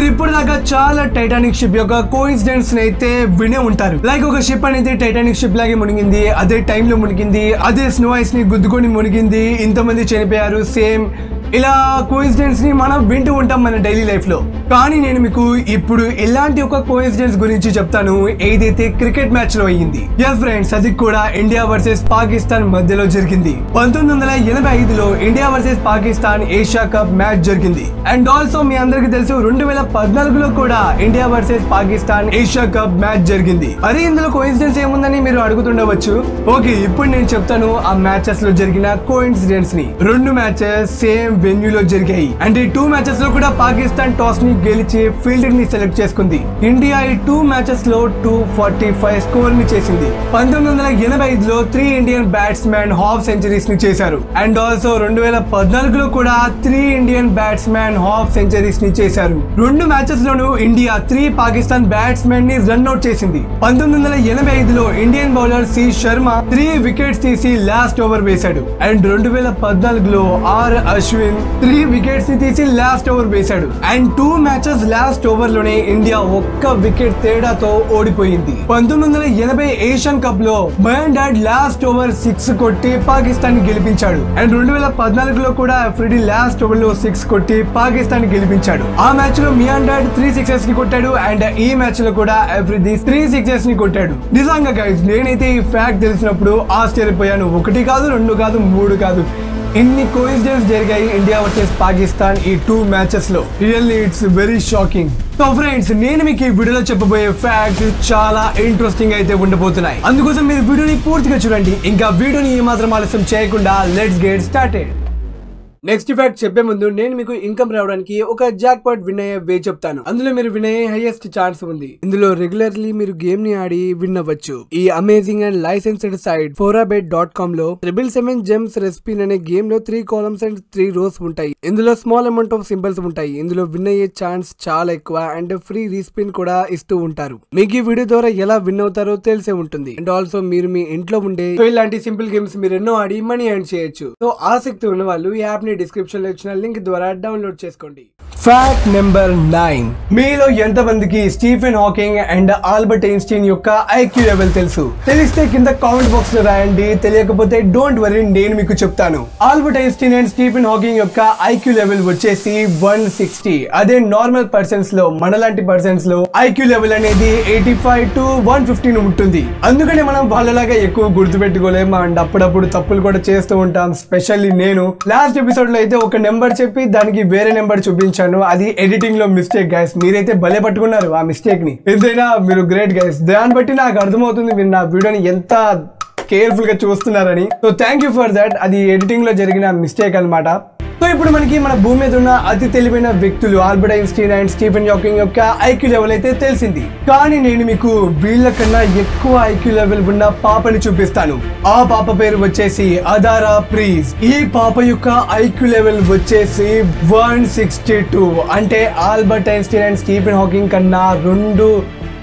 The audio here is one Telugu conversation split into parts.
ఇప్పుడు దాకా చాలా టైటానిక్ షిప్ యొక్క కోయిన్సిడెంట్స్ అయితే వినే ఉంటారు లైక్ ఒక షిప్ అనేది టైటానిక్ షిప్ లాగే మునిగింది అదే టైంలో మునిగింది అదే స్నో ఐస్ ని గుద్దుకొని మునిగింది ఇంతమంది చనిపోయారు సేమ్ ఇలా కోయిన్సిడెంట్స్ ని మనం వింటూ ఉంటాం మన డైలీ లైఫ్ లో కానీ నేను మీకు ఇప్పుడు ఇలాంటి ఒక కోయిన్సిడెన్స్ గురించి చెప్తాను ఏదైతే క్రికెట్ మ్యాచ్ లో అయ్యింది ఎస్ ఫ్రెండ్స్ అది కూడా ఇండియా వర్సెస్ పాకిస్తాన్ మధ్యలో జరిగింది పంతొమ్మిది వందల ఎనభై ఐదులో India versus Pakistan Asia cup match జరిగింది అండ్ ఆల్సో మీ అందరికి తెలుసు రెండు వేల పద్నాలుగులో కూడా India versus Pakistan Asia cup match జరిగింది అరే ఇందులో కోయిన్సిడెన్స్ ఏముందని మీరు అడుగుతుండవచ్చు ఓకే ఇప్పుడు నేను చెప్తాను ఆ మ్యాచెస్ లో జరిగిన కోయిన్సిడెన్స్ ని రెండు మ్యాచెస్ సేమ్ వెన్యూ లో జరిగాయి అండ్ ఈ టూ మ్యాచెస్ లో కూడా పాకిస్తాన్ టాస్ ని గెలిచి ఫీల్డింగ్ ని సెలెక్ట్ చేసుకుంది ఇండియా ఈ టూ మ్యాచెస్ లో టూ ఫార్టీ ఫైవ్ స్కోర్ ని చేసింది పంతొమ్మిది వందల ఎనభై ఐదులో three Indian batsmen half centuries ని చేశారు అండ్ ఆల్సో రెండు వేల పద్నాలుగులో కూడా three Indian batsmen half centuries ని చేశారు రెండు మ్యాచెస్ లోనూ ఇండియా త్రీ పాకిస్తాన్ బ్యాట్స్మెన్ ని రన్అట్ చేసింది పంతొమ్మిది వందల ఎనభై ఐదులో Indian bowler C Sharma three wickets తీసి లాస్ట్ ఓవర్ వేశాడు అండ్ రెండు వేల పద్నాలుగులో ఆర్ అశ్విన్ త్రీ వికెట్స్ ని తీసి లాస్ట్ ఓవర్ వేశాడు and two matches last over లోనే ఇండియా ఒక్క వికెట్ తేడాతో ఓడిపోయింది పంతొమ్మిది వందల ఎనభై ఏషియన్ కప్ లో Miandad last over six కొట్టి పాకిస్తాన్ ని గెలిపించాడు అండ్ రెండు వేల పద్నాలుగులో కూడా అఫ్రిడి లాస్ట్ ఓవర్ లో సిక్స్ కొట్టి పాకిస్తాన్ ని గెలిపించాడు ఆ మ్యాచ్ లో మియాన్ డాడ్ త్రీ సిక్సెస్ ని కొట్టాడు అండ్ ఈ మ్యాచ్ లో కూడా అఫ్రిది త్రీ సిక్సెస్ ని కొట్టాడు నిజంగా గైస్ నేనైతే ఈ ఫ్యాక్ట్ తెలిసినప్పుడు ఆశ్చర్యపోయాను ఒకటి కాదు రెండు కాదు మూడు కాదు ఇన్ని కోయిన్సిడెన్స్ జరిగాయి ఇండియా వర్సెస్ పాకిస్తాన్ ఈ టూ మ్యాచెస్ లో really it's very shocking so friends నేను మీకు ఈ వీడియోలో చెప్పబోయే ఫ్యాక్ట్ చాలా ఇంట్రెస్టింగ్ అయితే ఉండబోతున్నాయి అందుకోసం మీరు వీడియోని పూర్తిగా చూడండి ఇంకా వీడియోని ఏమాత్రం ఆలస్యం చేయకుండా let's get started next fact చెప్పే ముందు నేను మీకు ఇన్కమ్ రావడానికి ఒక జాక్ పాట్ విన్ అయ్యే వే చెప్తాను అందులో మీరు విన్ అయ్యే హైయెస్ట్ ఛాన్స్ ఉంది ఇందులో రెగ్యులర్లీ మీరు గేమ్ ని ఆడి విన్ అవ్వచ్చు ఈ amazing and licensed site fourabet dot com లో ట్రిపుల్ సెవెన్ జెమ్స్ రెసిపీ అనే గేమ్ లో three columns and three rows ఉంటాయి ఇందులో స్మాల్ అమౌంట్ ఆఫ్ సింబల్స్ ఉంటాయి ఇందులో విన్ అయ్యే ఛాన్స్ చాలా ఎక్కువ అండ్ ఫ్రీ రీస్పిన్ కూడా ఇస్తూ ఉంటారు మీకు ఈ వీడియో ద్వారా ఎలా విన్ అవుతారో తెలిసే ఉంటుంది అండ్ ఆల్సో మీరు మీ ఇంట్లో ఉండే సో ఇలాంటి సింపుల్ గేమ్స్ మీరు ఎన్నో ఆడి మనీ ఎర్న్ చేయొచ్చు సో ఆసక్తి ఉన్న వాళ్ళు ఈ యాప్ ని డిస్క్రిప్షన్ లో ఇచ్చిన లింక్ ద్వారా డౌన్లోడ్ చేసుకోండి ఫ్యాక్ట్ నెంబర్ నైన్ మీలో ఎంతమందికి Stephen Hawking and Albert Einstein యొక్క ఐక్యూ లెవెల్ తెలుసు తెలిస్తే కింద కామెంట్ బాక్స్ లో రాయండి తెలియకపోతే డోంట్ వరీ నేను మీకు చెప్తాను Albert Einstein and Stephen Hawking యొక్క ఐక్యూ లెవెల్ వచ్చేసి వన్ సిక్స్టీ అదే నార్మల్ పర్సన్స్ లో మనలాంటి పర్సన్స్ లో ఐక్యూ లెవెల్ అనేది eighty five to one fifteen ఉంటుంది అందుకని మనం వాళ్ళలాగా ఎక్కువ గుర్తుపెట్టుకోలేము అండ్ అప్పుడప్పుడు తప్పులు కూడా చేస్తూ ఉంటాం స్పెషల్లీ నేను లాస్ట్ ఎపిసోడ్ లో అయితే ఒక నెంబర్ చెప్పి దానికి వేరే నెంబర్ చూపించాను అది ఎడిటింగ్ లో మిస్టేక్ గైస్ మీరైతే భలే పట్టుకున్నారు ఆ మిస్టేక్ ని ఎంతైనా మీరు గ్రేట్ గైస్ దాన్ని బట్టి నాకు అర్థమవుతుంది మీరు నా వీడియోని ఎంత కేర్ఫుల్ గా చూస్తున్నారని so thank you for that అది ఎడిటింగ్ లో జరిగిన మిస్టేక్ అన్నమాట సో ఇప్పుడు మనకి మన భూమి మీద ఉన్న అతి తెలివైన వ్యక్తులు Albert Einstein and Stephen Hawking యొక్క ఐక్యూ లెవెల్ అయితే తెలిసింది కానీ నేను మీకు వీళ్ళకన్నా ఎక్కువ ఐక్యూ లెవెల్ ఉన్న పాపని చూపిస్తాను ఆ పాప పేరు వచ్చేసి అదారా ప్రీజ్ ఈ పాప యొక్క ఐక్యూ లెవెల్ వచ్చేసి వన్ సిక్స్టీ టూ అంటే Albert Einstein and Stephen Hawking కన్నా రెండు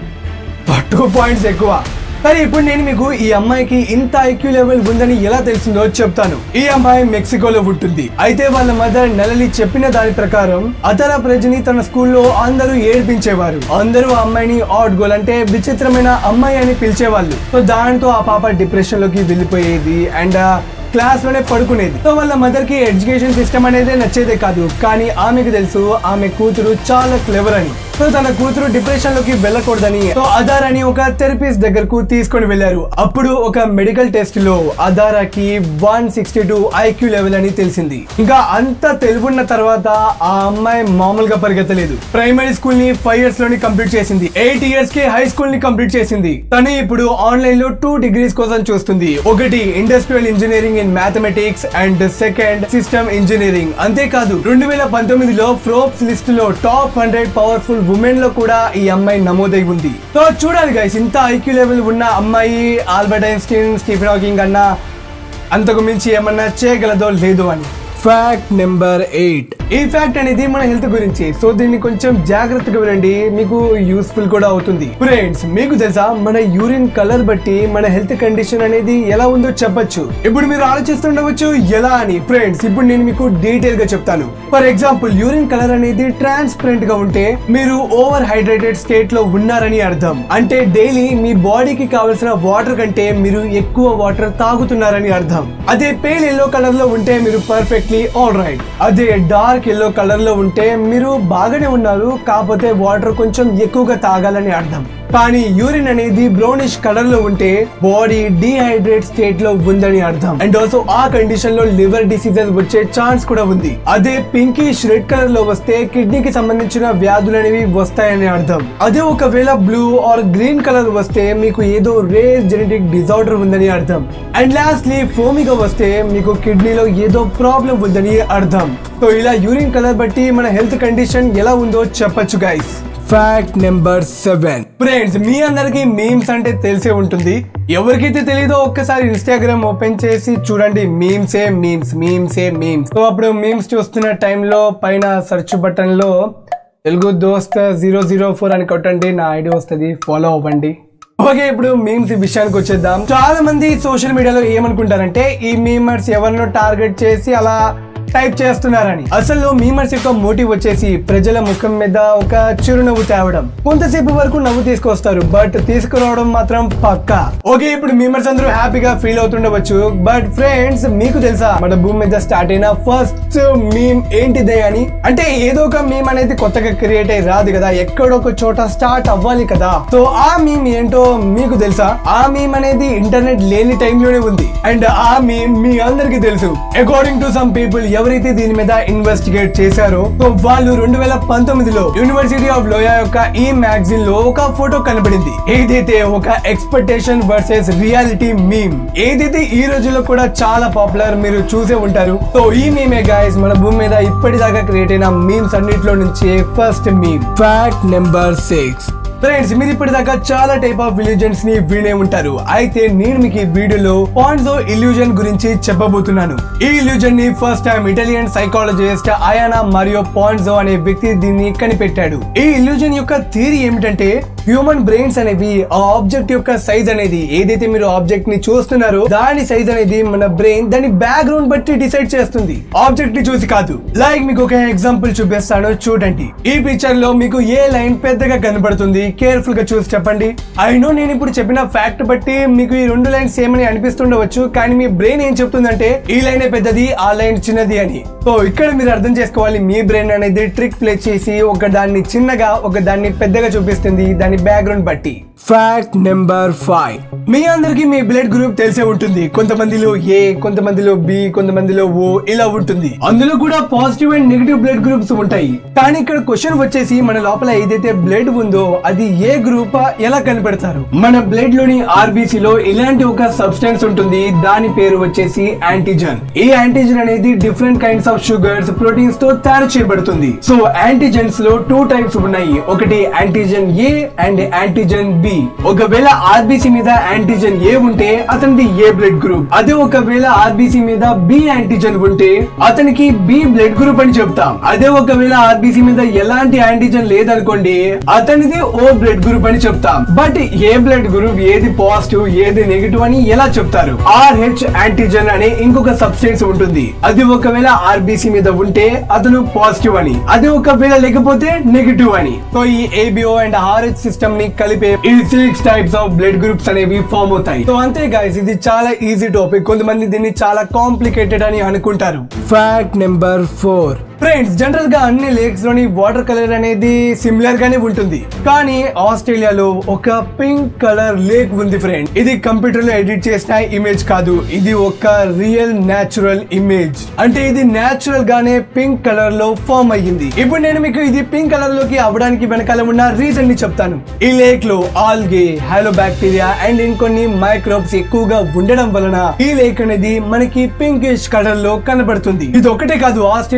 టూ పాయింట్స్ ఎక్కువ కానీ ఇప్పుడు నేను మీకు ఈ అమ్మాయికి ఇంత ఐక్యూ లెవెల్ ఉందని ఎలా తెలిసిందో చెప్తాను ఈ అమ్మాయి మెక్సికోలో పుట్టింది అయితే వాళ్ళ మదర్ నెలలి చెప్పిన దాని ప్రకారం అతర ప్రజని తన స్కూల్లో అందరూ ఏడ్పించేవారు అందరూ ఆ అమ్మాయిని ఆట్ గోల్ అంటే విచిత్రమైన అమ్మాయి అని పిలిచేవాళ్ళు సో దాంతో ఆ పాప డిప్రెషన్ లోకి వెళ్ళిపోయేది అండ్ క్లాస్ లోనే పడుకునేది సో వాళ్ళ మదర్ కి ఎడ్యుకేషన్ సిస్టమ్ అనేది నచ్చేదే కాదు కానీ ఆమెకు తెలుసు ఆమె కూతురు చాలా క్లెవర్ అని సో తన కూతురు డిప్రెషన్ లోకి వెళ్ళకూడదని సో అదార్ అని ఒక థెరపిస్ట్ దగ్గరకు తీసుకొని వెళ్ళారు అప్పుడు ఒక మెడికల్ టెస్ట్ లో అదారాకి one sixty two IQ level అని తెలిసింది ఇంకా అంత తెలివున్న తర్వాత ఆ అమ్మాయి మామూలుగా పరిగెత్తలేదు ప్రైమరీ స్కూల్ ని ఫైవ్ ఇయర్స్ లోని కంప్లీట్ చేసింది ఎయిట్ ఇయర్స్ కి హై స్కూల్ ని కంప్లీట్ చేసింది తను ఇప్పుడు ఆన్లైన్ లో టూ డిగ్రీస్ కోసం చూస్తుంది ఒకటి industrial engineering in mathematics and second system engineering అంతేకాదు రెండు వేల పంతొమ్మిదిలో ఫ్రోప్స్ లిస్ట్ లో టాప్ హండ్రెడ్ పవర్ఫుల్ ఉమెన్ లో కూడా ఈ అమ్మాయి నమోదై ఉంది సో చూడాలి గైస్ ఇంత ఐక్యూ లెవెల్ ఉన్న అమ్మాయి ఆల్బర్ట్ ఐన్స్టీన్ స్టీఫెన్ హాకింగ్ అన్న అంతకు మించి ఏమన్నా చేయగలదో లేదో అని ఫ్యాక్ట్ నెంబర్ ఎయిట్ ఈ ఫ్యాక్ట్ అనేది మన హెల్త్ గురించి సో దీన్ని కొంచెం జాగ్రత్తగా వినండి మీకు యూస్ఫుల్ కూడా అవుతుంది ఫ్రెండ్స్ మీకు తెలుసా మన యూరిన్ కలర్ బట్టి మన హెల్త్ కండిషన్ అనేది ఎలా ఉందో చెప్పొచ్చు ఇప్పుడు మీరు ఆలోచిస్తుండవచ్చు ఎలా అని ఫ్రెండ్స్ ఇప్పుడు నేను మీకు డీటెయిల్ గా చెప్తాను ఫర్ ఎగ్జాంపుల్ యూరిన్ కలర్ అనేది ట్రాన్స్పరెంట్ గా ఉంటే మీరు ఓవర్ హైడ్రేటెడ్ స్టేట్ లో ఉన్నారని అర్థం అంటే డైలీ మీ బాడీకి కావలసిన వాటర్ కంటే మీరు ఎక్కువ వాటర్ తాగుతున్నారని అర్థం అదే పేల్ ఎల్లో కలర్ లో ఉంటే మీరు పర్ఫెక్ట్లీ ఆల్ రైట్ అదే డార్క్ ఎల్లో కలర్ లో ఉంటే మీరు బాగానే ఉన్నారు కాకపోతే వాటర్ కొంచెం ఎక్కువగా తాగాలని అర్థం కానీ యూరిన్ అనేది బ్రౌనిష్ కలర్ లో ఉంటే బాడీ డిహైడ్రేట్ స్టేట్ లో ఉందని అర్థం అండ్ ఆల్సో ఆ కండిషన్ లో లివర్ డిసీజెస్ వచ్చే ఛాన్స్ కూడా ఉంది అదే పింకిష్ రెడ్ కలర్ లో వస్తే కిడ్నీకి సంబంధించిన వ్యాధులు అనేవి వస్తాయని అర్థం అదే ఒకవేళ బ్లూ ఆర్ గ్రీన్ కలర్ వస్తే మీకు ఏదో రేర్ జెనెటిక్ డిజార్డర్ ఉందని అర్థం అండ్ లాస్ట్లీ ఫోమిగా వస్తే మీకు కిడ్నీలో ఏదో ప్రాబ్లం ఉందని అర్థం సో ఇలా యూరిన్ కలర్ బట్టి మన హెల్త్ కండిషన్ ఎలా ఉందో చెప్పొచ్చు guys fact number seven friends మీ అందరికి మీమ్స్ అంటే తెలిసే ఉంటుంది ఎవరికైతే తెలీదో ఒక్కసారి ఇన్స్టాగ్రామ్ ఓపెన్ చేసి చూడండి మీమ్సే మీమ్స్ మీమ్సే మీమ్స్ సో అప్పుడు మీమ్స్ చూస్తున్న టైంలో పైన సెర్చ్ బటన్ లో తెలుగు దోస్త్ జీరో జీరో ఫోర్ అని కొట్టండి నా ఐడి వస్తుంది ఫాలో అవ్వండి ఓకే ఇప్పుడు మీమ్స్ విషయానికి వచ్చేద్దాం చాలా మంది సోషల్ మీడియాలో ఏమనుకుంటారంటే ఈ మీమర్స్ ఎవరినో టార్గెట్ చేసి అలా టైప్ చేస్తున్నారని అసలు మీమర్స్ యొక్క మోటివ్ వచ్చేసి ప్రజల ముఖం మీద ఒక చిరునవ్వు తేవడం కొంతసేపు వరకు నవ్వు తీసుకొస్తారు బట్ తీసుకురావడం మాత్రం పక్కా ఓకే ఇప్పుడు మీమర్స్ అందరూ హ్యాపీగా ఫీల్ అవుతుండవచ్చు బట్ ఫ్రెండ్స్ మీకు తెలుసా మన భూమి మీద స్టార్ట్ అయిన ఫస్ట్ మీమ్ ఏంటిదే అని అంటే ఏదో ఒక మీమ్ అనేది కొత్తగా క్రియేట్ అయ్యి రాదు కదా ఎక్కడొక చోట స్టార్ట్ అవ్వాలి కదా సో ఆ మీమ్ ఏంటో మీకు తెలుసా ఆ మీమ్ అనేది ఇంటర్నెట్ లేని టైంలోనే ఉంది అండ్ ఆ మీమ్ మీ అందరికి తెలుసు అకార్డింగ్ టు సమ్ పీపుల్ ఎవరైతే దీని మీద ఇన్వెస్టిగేట్ చేశారో సో వాళ్ళు రెండు వేల పంతొమ్మిదిలో యూనివర్సిటీ ఆఫ్ లోయా యొక్క ఈ మ్యాగజైన్ లో ఒక ఫోటో కనబడింది ఏదైతే ఒక ఎక్స్పెక్టేషన్ వర్సెస్ రియాలిటీ మీమ్ ఏదైతే ఈ రోజుల్లో కూడా చాలా పాపులర్ మీరు చూసే ఉంటారు సో ఈ మీమే గాయస్ మన భూమి మీద ఇప్పటిదాకా క్రియేట్ అయిన మీమ్స్ అన్నిట్లో నుంచి first meme fact number six friends మీరు ఇప్పటిదాకా చాలా టైప్ ఆఫ్ ఇల్యూజన్స్ ని వినే ఉంటారు అయితే నేను మీకు ఈ వీడియోలో పాన్సో ఇల్యూజన్ గురించి చెప్పబోతున్నాను ఈ ఇల్యూజన్ ని ఫస్ట్ టైం ఇటాలియన్ సైకాలజిస్ట్ అయానా మరియు పాన్సో అనే వ్యక్తి దీన్ని కనిపెట్టాడు ఈ ఇల్యూజన్ యొక్క థియరీ ఏమిటంటే హ్యూమన్ బ్రెయిన్స్ అనేవి ఆ ఆబ్జెక్ట్ యొక్క సైజ్ అనేది ఏదైతే మీరు ఆబ్జెక్ట్ ని చూస్తున్నారో దాని సైజ్ అనేది మన బ్రెయిన్ దాని బ్యాక్గ్రౌండ్ బట్టి డిసైడ్ చేస్తుంది ఆబ్జెక్ట్ ని చూసి కాదు లైక్ మీకు ఒక ఎగ్జాంపుల్ చూపిస్తాను చూడండి ఈ పిక్చర్ లో మీకు ఏ లైన్ పెద్దగా కనబడుతుంది కేర్ఫుల్ గా చూసి చెప్పండి ఐ నో నేను ఇప్పుడు చెప్పిన ఫ్యాక్ట్ బట్టి మీకు ఈ రెండు లైన్స్ సేమ్ అని అనిపిస్తుండవచ్చు కానీ మీ బ్రెయిన్ ఏం చెప్తుందంటే ఈ లైన్ పెద్దది ఆ లైన్ చిన్నది అని సో ఇక్కడ మీరు అర్థం చేసుకోవాలి మీ బ్రెయిన్ అనేది ట్రిక్ ప్లే చేసి ఒక దాన్ని చిన్నగా ఒక దాన్ని పెద్దగా చూపిస్తుంది దాని బ్యాక్గ్రౌండ్ బట్టి ఫ్యాక్ట్ నెంబర్ ఫైవ్ మీ అందరికి మీ బ్లడ్ గ్రూప్ తెలిసే ఉంటుంది కొంతమందిలో ఏ కొంతమందిలో బి కొంతమందిలో ఓ ఇలా ఉంటుంది అందులో కూడా positive and negative blood groups ఉంటాయి కానీ ఇక్కడ క్వశ్చన్ వచ్చేసి మన లోపల ఏదైతే బ్లడ్ ఉందో అది ఏ గ్రూప్ ఎలా కనిపెడతారు మన బ్లడ్ లోని ఆర్బీసీ లో ఇలాంటి ఒక సబ్స్టెన్స్ ఉంటుంది దాని పేరు వచ్చేసి యాంటీజన్ ఈ యాంటీజన్ అనేది different kinds of sugars proteins తో తయారు చేయబడుతుంది సో యాంటీజన్స్ లో టూ టైప్స్ ఉన్నాయి ఒకటి antigen A and antigen B ఒకవేళ ఆర్బీసీ మీద యాంటీజన్ ఏ ఉంటే అతనిది ఏ బ్లడ్ గ్రూప్ అదే ఒకవేళ ఆర్బీసీ మీద బి యాంటీజన్ ఉంటే అతనికి బి బ్లడ్ గ్రూప్ అని చెప్తాం అదే ఒకవేళ ఆర్బీసీ మీద ఎలాంటి యాంటీజన్ లేదనుకోండి అతనిది ఓ బ్లడ్ గ్రూప్ అని చెప్తాం బట్ ఏ బ్లడ్ గ్రూప్ ఏది పాజిటివ్ ఏది నెగిటివ్ అని ఎలా చెప్తారు ఆర్హెచ్ యాంటీజన్ అనే ఇంకొక సబ్స్టెన్స్ ఉంటుంది అది ఒకవేళ ఆర్బీసీ మీద ఉంటే అతను పాజిటివ్ అని అది ఒకవేళ లేకపోతే నెగిటివ్ అని సో ఈ ఏబిఓ అండ్ ఆర్హెచ్ సిస్టమ్ ని కలిపే ఈ six types of blood groups అనేవి ఫామ్ అవుతాయి సో అంతే గాయస్ ఇది చాలా ఈజీ టాపిక్ కొంతమంది దీన్ని చాలా కాంప్లికేటెడ్ అని అనుకుంటారు fact number four friends general గా అన్ని లేక్స్ లోని వాటర్ కలర్ అనేది సిమిలర్ గానే ఉంటుంది కానీ ఆస్ట్రేలియాలో ఒక పింక్ కలర్ లేక్ ఉంది ఫ్రెండ్ ఇది కంప్యూటర్ లో ఎడిట్ చేసిన ఇమేజ్ కాదు ఇది ఒక రియల్ న్యాచురల్ ఇమేజ్ అంటే ఇది న్యాచురల్ గానే పింక్ కలర్ లో ఫామ్ అయ్యింది ఇప్పుడు నేను మీకు ఇది పింక్ కలర్ లోకి అవ్వడానికి వెనకాల ఉన్న రీజన్ ని చెప్తాను ఈ లేక్ లో ఆల్గే హైలో బ్యాక్టీరియా అండ్ ఇంకొన్ని మైక్రోబ్స్ ఎక్కువగా ఉండడం వలన ఈ లేక్ అనేది మనకి పింకిష్ కలర్ లో కనబడుతుంది ఇది ఒకటే కాదు ఆస్ట్రేలియాలో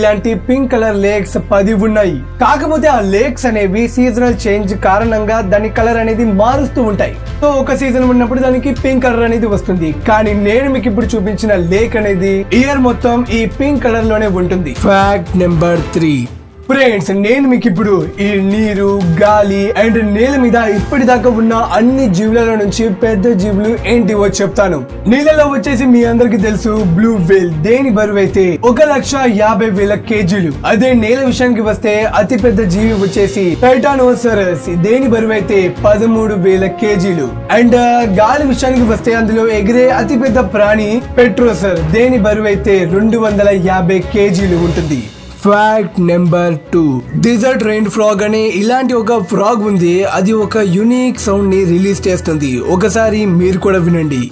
ఇలాంటి పింక్ కలర్ లేక్స్ పది ఉన్నాయి కాకపోతే ఆ లేక్స్ అనేవి సీజనల్ చేంజ్ కారణంగా దాని కలర్ అనేది మారుస్తూ ఉంటాయి సో ఒక సీజన్ ఉన్నప్పుడు దానికి పింక్ కలర్ అనేది వస్తుంది కానీ నేను మీకు ఇప్పుడు చూపించిన లేక్ అనేది ఇయర్ మొత్తం ఈ పింక్ కలర్ లోనే ఉంటుంది ఫ్యాక్ట్ నెంబర్ త్రీ ఫ్రెండ్స్ నేను మీకు ఇప్పుడు ఈ నీరు గాలి అండ్ నేల మీద ఇప్పటిదాకా ఉన్న అన్ని జీవులలో నుంచి పెద్ద జీవులు ఏంటివో చెప్తాను నీళ్ళలో వచ్చేసి మీ అందరికి తెలుసు బ్లూ వేల్ దేని బరువు అయితే ఒక లక్ష యాభై వేల కేజీలు అదే నేల విషయానికి వస్తే అతి పెద్ద జీవి వచ్చేసి టైటానోసరస్ దేని బరువు అయితే పదమూడు వేల కేజీలు అండ్ గాలి విషయానికి వస్తే అందులో ఎగిరే అతి పెద్ద ప్రాణి పెట్రోసర్ దేని బరువు అయితే రెండు వందల యాభై కేజీలు ఉంటుంది fact number two desert rain frog అనే ఇలాంటి ఒక ఫ్రాగ్ ఉంది అది ఒక యునిక్ సౌండ్ ని రిలీజ్ చేస్తుంది ఒకసారి మీరు కూడా వినండి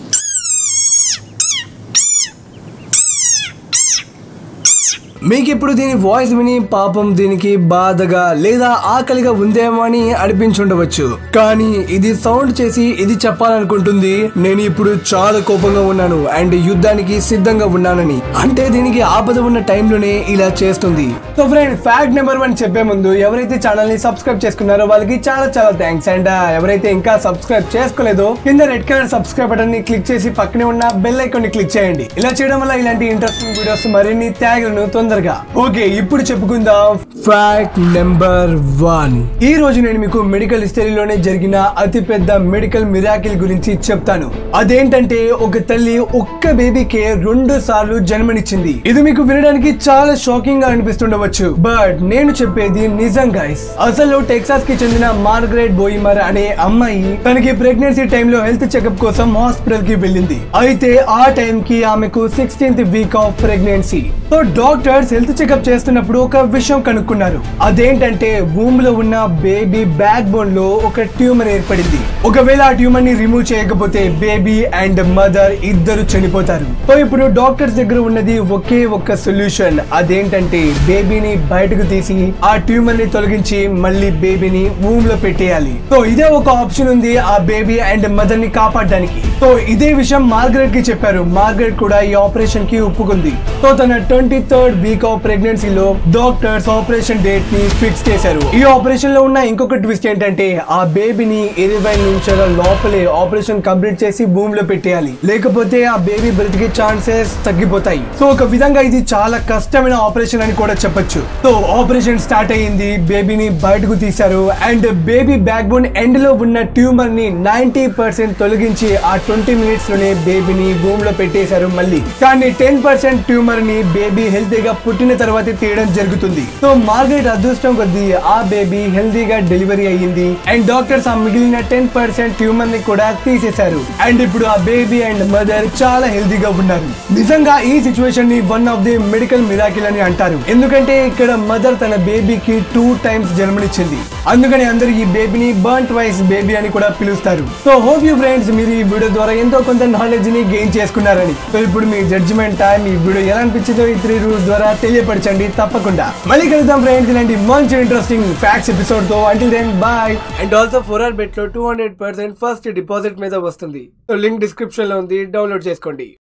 మీకు ఇప్పుడు దీని వాయిస్ విని పాపం దీనికి బాధగా లేదా ఆకలిగా ఉందేమో అని అనిపించుండవచ్చు కానీ ఇది సౌండ్ చేసి ఇది చెప్పాలనుకుంటుంది నేను ఇప్పుడు చాలా కోపంగా ఉన్నాను అండ్ యుద్ధానికి సిద్ధంగా ఉన్నానని అంటే దీనికి ఆపద ఉన్న టైంలోనే ఇలా చేస్తుంది so friend fact number one చెప్పే ముందు ఎవరైతే ఛానల్ ని సబ్స్క్రైబ్ చేసుకున్నారో వాళ్ళకి చాలా చాలా థ్యాంక్స్ అండ్ ఎవరైతే ఇంకా సబ్స్క్రైబ్ చేసుకోలేదో కింద రెడ్ కలర్ సబ్స్క్రైబ్ బటన్ ని క్లిక్ చేసి పక్కనే ఉన్న బెల్ ఐకాన్ ని క్లిక్ చేయండి ఇలా చేయడం వల్ల ఇలాంటి ఇంట్రెస్టింగ్ వీడియోస్ మరిన్ని ట్యాగ్లను తొందరగా ఓకే ఇప్పుడు చెప్పుకుందాం ఫ్యాక్ట్ నెంబర్ వన్ ఈ రోజు నేను మీకు మెడికల్ హిస్టరీలోనే జరిగిన అతి పెద్ద మెడికల్ మిరాకిల్ గురించి చెప్తాను అదేంటంటే ఒక తల్లి ఒక్క బేబీకే రెండు సార్లు జన్మనిచ్చింది ఇది మీకు వినడానికి చాలా షాకింగ్ గా అనిపిస్తుండవచ్చు బట్ నేను చెప్పేది నిజం గైస్ అసలు టెక్సాస్ కి చెందిన మార్గరెట్ బోయిమర్ అనే అమ్మాయి తనకి ప్రెగ్నెన్సీ టైంలో హెల్త్ చెకప్ కోసం హాస్పిటల్ కి వెళ్ళింది అయితే ఆ టైం కి ఆమెకు sixteenth week of pregnancy so doctors health checkup చేస్తున్నప్పుడు ఒక విషయం కనుక్కున్నారు అదేంటంటే భూమ్ లో ఉన్న బేబీ బ్యాక్ బోన్ లో ఒక ట్యూమర్ ఏర్పడింది ఒకవేళ ఆ ట్యూమర్ ని రిమూవ్ చేయకపోతే బేబీ అండ్ మదర్ ఇద్దరు చనిపోతారు సో ఇప్పుడు డాక్టర్స్ దగ్గర ఉన్నది ఒకే ఒక్క సొల్యూషన్ అదేంటంటే బేబీని బయటకు తీసి ఆ ట్యూమర్ ని తొలగించి మళ్ళీ బేబీని భూమ్ లో పెట్టేయాలి సో ఇదే ఒక ఆప్షన్ ఉంది ఆ బేబీ అండ్ మదర్ ని కాపాడడానికి సో ఇదే విషయం మార్గరెట్ కి చెప్పారు మార్గరెట్ కూడా ఈ ఆపరేషన్ కి ఒప్పుకుంది సో తన ట్వంటీ థర్డ్ వీక్ ఆఫ్ ప్రెగ్నెన్సీలో డాక్టర్స్ ఆపరేషన్ డేట్ ని ఫిక్స్ చేశారు ఈ ఆపరేషన్ లో ఉన్న ఇంకొక ట్విస్ట్ ఏంటంటే ఆ బేబీని ఇరవై నిమిషాల లోపలే ఆపరేషన్ కంప్లీట్ చేసి భూమి లో పెట్టేయాలి లేకపోతే ఆ బేబీ బ్రతికే ఛాన్సెస్ తగ్గిపోతాయి సో ఒక విధంగా ఇది చాలా కష్టమైన ఆపరేషన్ అని కూడా చెప్పొచ్చు సో ఆపరేషన్ స్టార్ట్ అయ్యింది బేబీని బయటకు తీశారు and baby back bone end లో ఉన్న ట్యూమర్ ని నైన్టీ పర్సెంట్ తొలగించి ఆ ట్వంటీ మినిట్స్ లోనే బేబీని భూమిలో పెట్టేశారు మళ్ళీ కానీ టెన్ పర్సెంట్ ట్యూమర్ ని బేబీ హెల్తీగా పుట్టిన తర్వాత తీయడం జరుగుతుంది సో మార్గరెట్ అదృష్టం కొద్దీ ఆ బేబీ హెల్తీగా డెలివరీ అయ్యింది అండ్ డాక్టర్స్ ఆ మిగిలిన టెన్ పర్సెంట్ ట్యూమర్ ని కూడా తీసేశారు అండ్ ఇప్పుడు ఆ బేబీ అండ్ మదర్ చాలా హెల్తీగా ఉన్నారు నిజంగా ఈ సిచ్యువేషన్ ని one of the medical miracle అని అంటారు ఎందుకంటే ఇక్కడ మదర్ తన బేబీకి టూ టైమ్స్ జన్మనిచ్చింది అందుకని అందరూ ఈ బేబీని బర్ంట్ వైస్ బేబీ అని కూడా పిలుస్తారు సో హోప్ యూ ఫ్రెండ్స్ మీరు ఈ వీడియో ద్వారా ఎంతో కొంత నాలెడ్జ్ ని గెయిన్ చేసుకున్నారని సో ఇప్పుడు మీ జడ్జిమెంట్ టైం ఈ వీడియో ఎలా అనిపించిందో ఈ త్రీ రూల్స్ ద్వారా తెలియపరచండి తప్పకుండా మళ్ళీ కలుద్దాం ఫ్రెండ్స్ ఇలాంటి మంచి ఇంట్రెస్టింగ్ ఫ్యాక్ట్స్ ఎపిసోడ్ తో until then bye and also four R bet లో two hundred percent first deposit మీద వస్తుంది లింక్ డిస్క్రిప్షన్ లో ఉంది డౌన్లోడ్ చేసుకోండి